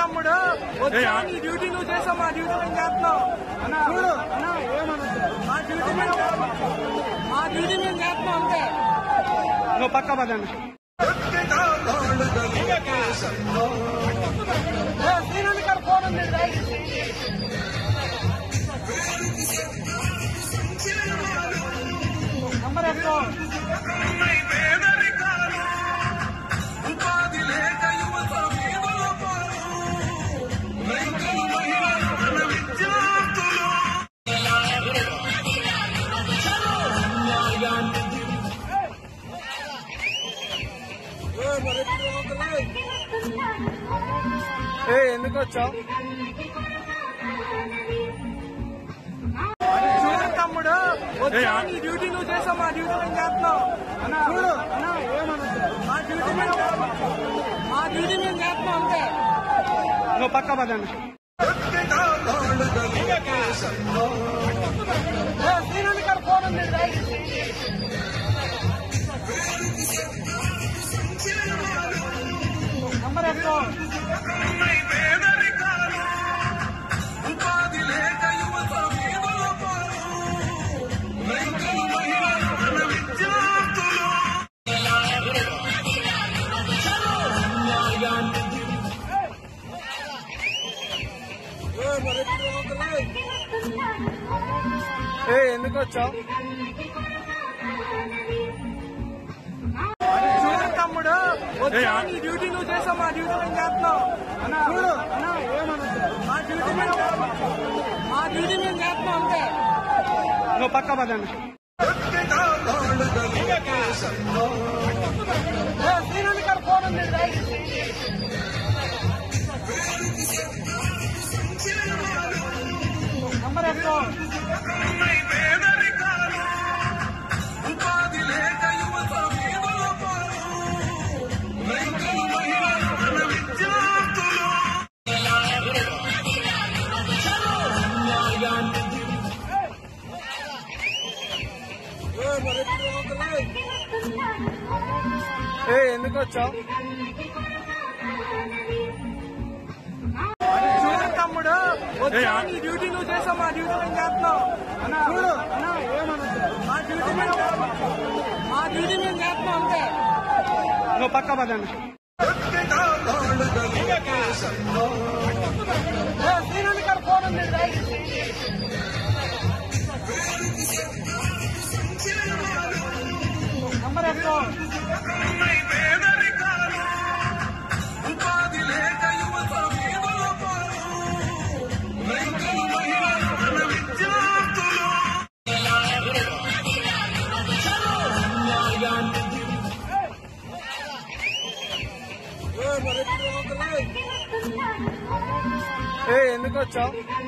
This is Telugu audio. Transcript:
తమ్ముడు వచ్చా నీ డ్యూటీ నువ్వు చేసావు మా డ్యూటీ మేము చేస్తున్నాం చూడు మా డ్యూటీ మేము చేస్తున్నాం. మా డ్యూటీ మేము చేస్తున్నాం అంతే నువ్వు పక్క పదండి ఏ, శ్రీనంద్ గారు ఫోన్ ఉంది రైట్. నంబర్ ఎక్కువ ఏ ఎందుకు వచ్చావు చూడు తమ్ముడు వచ్చా నీ డ్యూటీ నువ్వు చేసావు మా డ్యూటీ మేము చేస్తున్నాం చూడు మా డ్యూటీ మేము చేస్తున్నాం. మా డ్యూటీ మేము చేస్తున్నాం అంతే నువ్వు పక్క పదండి ఏ, శ్రీనంద్ గారు ఫోన్ ఉంది రైట్. నంబర్ ఎక్కువ ఏ ఎందుకు వచ్చావు చూడు తమ్ముడు వచ్చా నీ డ్యూటీ నువ్వు చేసావు మా డ్యూటీ మేము చేస్తున్నాం చూడు మా డ్యూటీ మేము చేస్తున్నాం. మా డ్యూటీ మేము చేస్తున్నాం అంతే నువ్వు పక్క పదండి ఏ, శ్రీనంద్ గారు ఫోన్ ఉంది రైట్. నంబర్ ఎక్కువ ఏ ఎందుకు వచ్చావు చూడు తమ్ముడు వచ్చా నీ డ్యూటీ నువ్వు చేసావు మా డ్యూటీ మేము చేస్తున్నాం చూడు మా డ్యూటీ మేము చేస్తున్నాం. మా డ్యూటీ మేము చేస్తున్నాం అంతే నువ్వు పక్క పదండి ఏ, శ్రీనంద్ గారు ఫోన్ ఉంది రైట్. నంబర్ ఎక్కువ ఏ ఎందుకు వచ్చావు